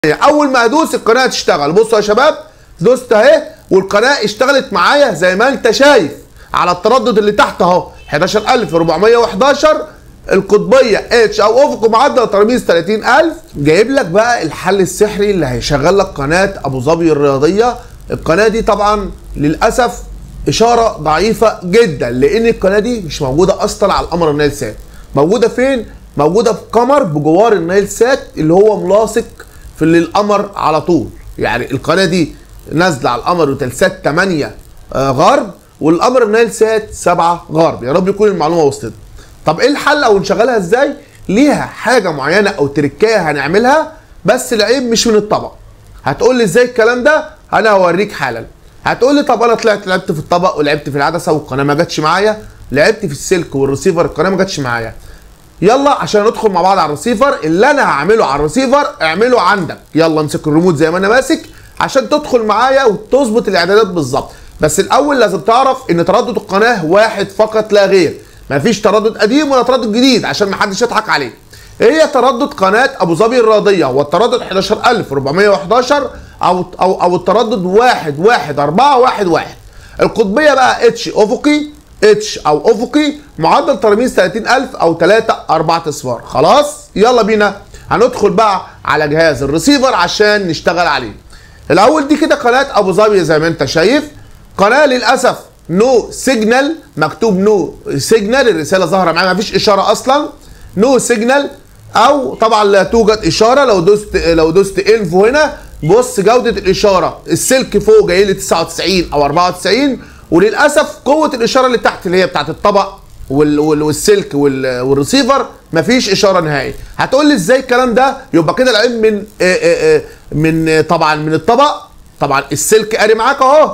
اول ما ادوس القناه تشتغل بصوا يا شباب دوست اهي والقناه اشتغلت معايا زي ما انت شايف على التردد اللي تحت اهو 11411 القطبيه اتش او افق معدل ترميز 30000 جايب لك بقى الحل السحري اللي هيشغل لك قناه ابو ظبي الرياضيه القناه دي طبعا للاسف اشاره ضعيفه جدا لان القناه دي مش موجوده اصلا على القمر النايل سات موجوده فين موجوده في قمر بجوار النايل سات اللي هو ملاصق في القمر على طول يعني القناه دي نازله على القمر وتلسات 8 آه غرب والقمر النايل سات 7 غرب يا رب يكون المعلومه وصلت طب ايه الحل او نشغلها ازاي ليها حاجه معينه او تركايه هنعملها بس العيب مش من الطبق هتقول لي ازاي الكلام ده انا هوريك حالا هتقول لي طب انا طلعت لعبت في الطبق ولعبت في العدسه والقناه ما جاتش معايا لعبت في السلك والريسيفر القناه ما جاتش معايا يلا عشان ندخل مع بعض على الريسيفر اللي انا هعمله على الريسيفر اعمله عندك يلا امسك الريموت زي ما انا ماسك عشان تدخل معايا وتظبط الاعدادات بالظبط بس الاول لازم تعرف ان تردد القناه واحد فقط لا غير مفيش تردد قديم ولا تردد جديد عشان ما حدش يضحك عليه هي تردد قناه ابو ظبي الرياضيه والتردد 11411 او او او التردد 11411 القطبيه بقى اتش افقي اتش او افقي معدل ترميز 30000 او 3 4 اصفار خلاص يلا بينا هندخل بقى على جهاز الريسيفر عشان نشتغل عليه الاول دي كده قناه ابو ظبي زي ما انت شايف قناه للاسف نو سيجنال مكتوب نو سيجنال الرساله ظاهره معايا مفيش اشاره اصلا نو سيجنال او طبعا لا توجد اشاره لو دوست لو دوست انفو هنا بص جوده الاشاره السلك فوق جاي لي 99 او 94 وللاسف قوه الاشاره اللي تحت اللي هي بتاعت الطبق وال وال والسلك وال والريسيفر مفيش اشاره نهائي هتقول لي ازاي الكلام ده يبقى كده العيب من آآ آآ من طبعا من الطبق طبعا السلك قاري معاك اهو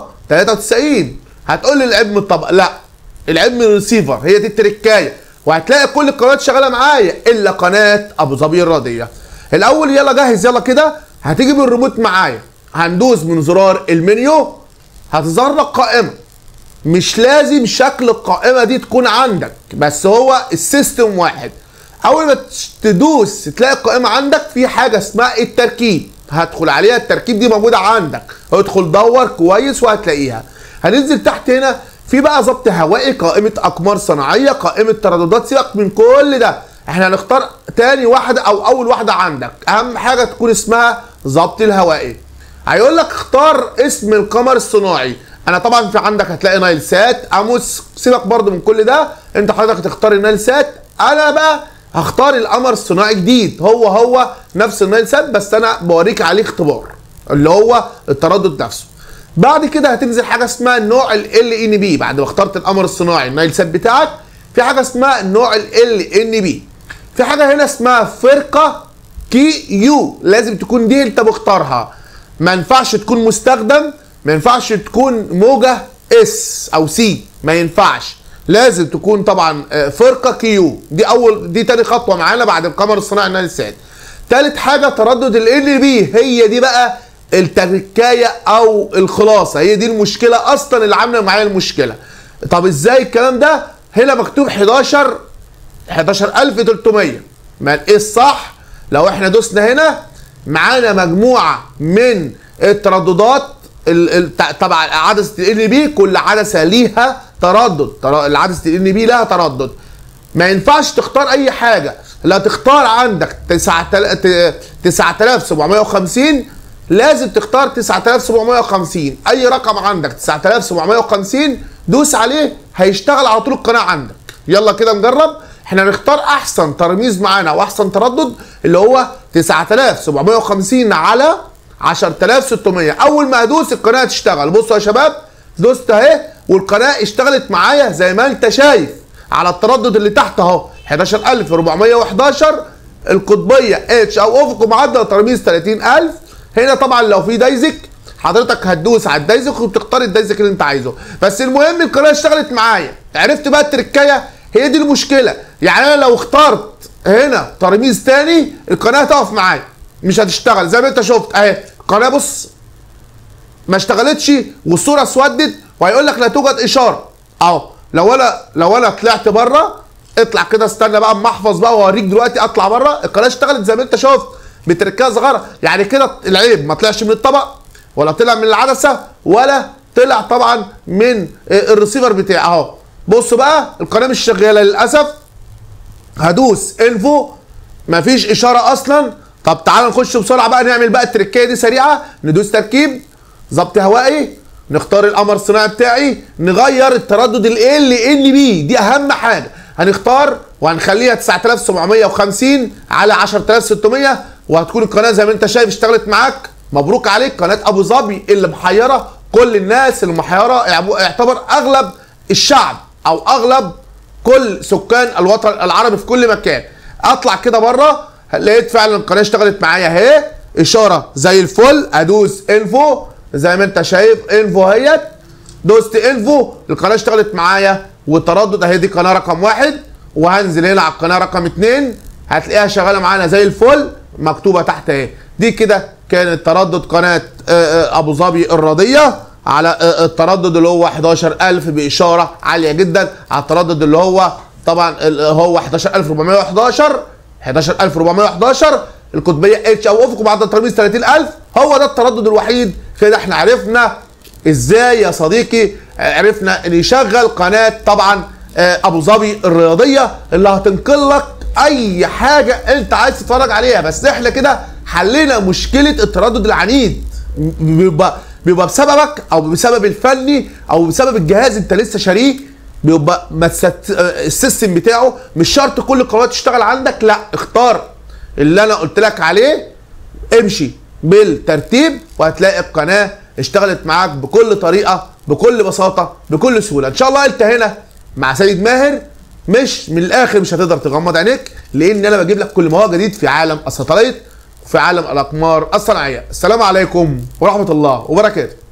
93 هتقول لي العيب من الطبق لا العيب من الريسيفر هي دي التركايه وهتلاقي كل القنوات شغاله معايا الا قناه ابو ظبي الرياضيه الاول يلا جاهز يلا كده هتيجي بالريموت معايا هندوس من زرار المنيو هتظهر لك قائمه مش لازم شكل القائمه دي تكون عندك بس هو السيستم واحد اول ما تدوس تلاقي القائمه عندك في حاجه اسمها التركيب هدخل عليها التركيب دي موجوده عندك ادخل دور كويس وهتلاقيها هننزل تحت هنا في بقى ضبط هوائي قائمه اقمار صناعيه قائمه ترددات سيبك من كل ده احنا هنختار تاني واحده او اول واحده عندك اهم حاجه تكون اسمها ضبط الهوائي هيقول لك اختار اسم القمر الصناعي انا طبعا في عندك هتلاقي نايل سات اموس سيبك برضو من كل ده انت حضرتك تختار النايل سات انا بقى هختار القمر الصناعي جديد هو هو نفس النايل سات بس انا بوريك عليه اختبار اللي هو التردد نفسه بعد كده هتنزل حاجه اسمها نوع ال ان بي بعد ما اخترت القمر الصناعي النايل سات بتاعك في حاجه اسمها نوع ال ان بي في حاجه هنا اسمها فرقه كي يو لازم تكون دي انت مختارها ما ينفعش تكون مستخدم ما ينفعش تكون موجة اس او سي ما ينفعش لازم تكون طبعا فرقة كيو دي اول دي تاني خطوة معانا بعد القمر الصناعي النايل سات تالت حاجة تردد ال بي هي دي بقى التركاية او الخلاصة هي دي المشكلة اصلا اللي عاملة معايا المشكلة طب ازاي الكلام ده هنا مكتوب 11 11300 ما ايه الصح لو احنا دوسنا هنا معانا مجموعة من الترددات طبعا عدسه ال بي كل عدسه ليها تردد العدسه ال بي لها تردد ما ينفعش تختار اي حاجه لا تختار عندك 9750 لازم تختار 9750 اي رقم عندك 9750 دوس عليه هيشتغل على طول القناه عندك يلا كده نجرب احنا نختار احسن ترميز معانا واحسن تردد اللي هو 9750 على 10600 اول ما ادوس القناه تشتغل بصوا يا شباب دوست اهي والقناه اشتغلت معايا زي ما انت شايف على التردد اللي تحت اهو 11411 القطبيه اتش او افق معدل ترميز 30000 هنا طبعا لو في دايزك حضرتك هتدوس على الدايزك وبتختار الدايزك اللي انت عايزه بس المهم القناه اشتغلت معايا عرفت بقى التركايه هي دي المشكله يعني انا لو اخترت هنا ترميز تاني القناه هتقف معايا مش هتشتغل زي ما انت شفت اهي القناه بص ما اشتغلتش والصوره اسودت وهيقول لك لا توجد اشاره اهو لو انا لو انا طلعت بره اطلع كده استنى بقى اما احفظ بقى واوريك دلوقتي اطلع بره القناه اشتغلت زي ما انت شفت بتركيزه صغيره يعني كده العيب ما طلعش من الطبق ولا طلع من العدسه ولا طلع طبعا من الريسيفر بتاعي اهو بصوا بقى القناه مش شغاله للاسف هدوس انفو مفيش اشاره اصلا طب تعال نخش بسرعه بقى نعمل بقى التركيه دي سريعه ندوس تركيب ضبط هوائي نختار القمر الصناعي بتاعي نغير التردد ال ال ان بي دي اهم حاجه هنختار وهنخليها 9750 على 10600 وهتكون القناه زي ما انت شايف اشتغلت معاك مبروك عليك قناه ابو ظبي اللي محيره كل الناس اللي محيره يعتبر اغلب الشعب او اغلب كل سكان الوطن العربي في كل مكان اطلع كده بره لقيت فعلا القناه اشتغلت معايا اهي اشاره زي الفل ادوس انفو زي ما انت شايف انفو اهيت دوست انفو القناه اشتغلت معايا والتردد اهي دي قناه رقم واحد وهنزل هنا على القناه رقم اتنين هتلاقيها شغاله معانا زي الفل مكتوبه تحت اهي دي كده كانت تردد قناه ابو ظبي الرياضيه على التردد اللي هو 11000 باشاره عاليه جدا على التردد اللي هو طبعا هو 11411 11411 القطبيه اتش او افق بعد الترميز 30000 هو ده التردد الوحيد كده احنا عرفنا ازاي يا صديقي عرفنا ان يشغل قناه طبعا ابو ظبي الرياضيه اللي هتنقل لك اي حاجه انت عايز تتفرج عليها بس احنا كده حلينا مشكله التردد العنيد بيبقى بيبقى بسببك او بسبب الفني او بسبب الجهاز انت لسه شاريه بيبقى السيستم بتاعه مش شرط كل القنوات تشتغل عندك لا اختار اللي انا قلت لك عليه امشي بالترتيب وهتلاقي القناه اشتغلت معاك بكل طريقه بكل بساطه بكل سهوله ان شاء الله انت هنا مع سيد ماهر مش من الاخر مش هتقدر تغمض عينيك لان انا بجيب لك كل ما هو جديد في عالم الساتلايت وفي عالم الاقمار الصناعيه السلام عليكم ورحمه الله وبركاته